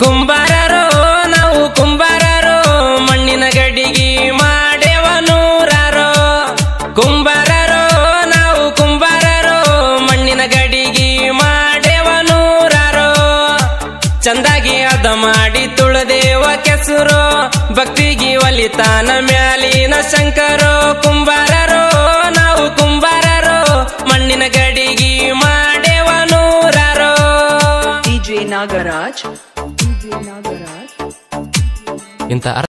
ಕುಂಬಾರರೋ ನಾವು ಕುಂಬಾರರೋ ಮಣ್ಣಿನ ಗಡಿಗೆ ಮಾಡೇವ ನೂರಾರೋ ಕುಂಬಾರರೋ ನಾವು ಕುಂಬಾರರೋ ಮಣ್ಣಿನ ಗಡಿಗೆ ಮಾಡೇವ ನೂರಾರೋ ಚಂದಾಗಿ ಅದ ಮಾಡಿ ತುಳದೇವ ಕೆಸರು ಭಕ್ತಿಗೆ ಒಲಿತಾನ ಮ್ಯಾಲಿನ ಶಂಕರೋ ಕುಂಬಾರರೋ ನಾವು ಕುಂಬಾರರೋ ಮಣ್ಣಿನ ಗಡಿಗೆ ಮಾಡೇವ ನೂರಾರೋ DJ Nagaraj. DJ Nagaraj. ಇಂಥ